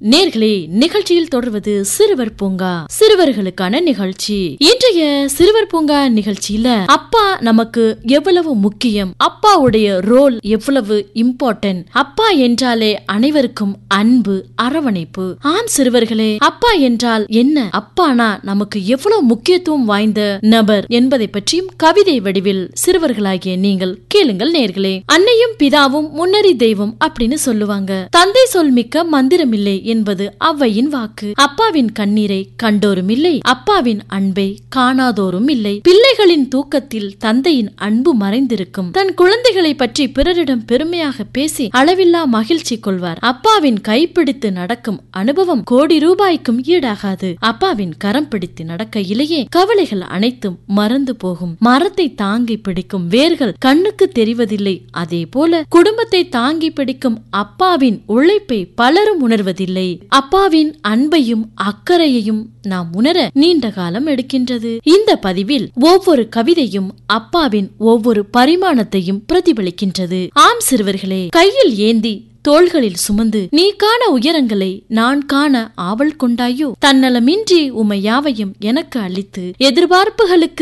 நேர்களே நிகழ்ச்சியில் தொடர்வது சிறுவர் பூங்கா சிறுவர்களுக்கான நிகழ்ச்சி இன்றைய சிறுவர் பூங்கா நிகழ்ச்சியில அப்பா நமக்கு எவ்வளவு முக்கியம் அப்பாவுடைய ரோல் எவ்வளவு இம்பார்ட்டன்ட் அப்பா என்றாலே அனைவருக்கும் அன்பு அரவணைப்பு ஆம் சிறுவர்களே அப்பா என்றால் என்ன அப்பானா நமக்கு எவ்வளவு முக்கியத்துவம் வாய்ந்த நபர் என்பதை பற்றியும் கவிதை வடிவில் சிறுவர்களாகிய நீங்கள் கேளுங்கள் நேர்களே அன்னையும் பிதாவும் முன்னறி தெய்வம் அப்படின்னு சொல்லுவாங்க தந்தை சொல் மிக்க மந்திரமில்லை என்பது அவ்வையின் வாக்கு அப்பாவின் கண்ணீரை கண்டோரும் இல்லை அப்பாவின் அன்பை காணாதோரும் இல்லை பிள்ளைகளின் தூக்கத்தில் தந்தையின் அன்பு மறைந்திருக்கும் தன் குழந்தைகளை பற்றி பிறரிடம் பெருமையாக பேசி அளவில்லா மகிழ்ச்சி கொள்வார் அப்பாவின் கைப்பிடித்து நடக்கும் அனுபவம் கோடி ரூபாய்க்கும் ஈடாகாது அப்பாவின் கரம் பிடித்து நடக்கையிலேயே கவலைகள் அனைத்தும் மறந்து போகும் மரத்தை தாங்கி பிடிக்கும் வேர்கள் கண்ணுக்கு தெரிவதில்லை அதே போல குடும்பத்தை தாங்கி பிடிக்கும் அப்பாவின் உழைப்பை பலரும் உணர்வதில்லை அப்பாவின் அன்பையும் அக்கறையையும் நாம் உணர நீண்ட காலம் எடுக்கின்றது இந்த பதிவில் ஒவ்வொரு கவிதையும் அப்பாவின் ஒவ்வொரு பரிமாணத்தையும் பிரதிபலிக்கின்றது ஆம் சிறுவர்களே கையில் ஏந்தி தோள்களில் சுமந்து நீ காண உயரங்களை நான் காண ஆவல் கொண்டாயோ தன்னலமின்றி உமை யாவையும் எனக்கு அளித்து எதிர்பார்ப்புகளுக்கு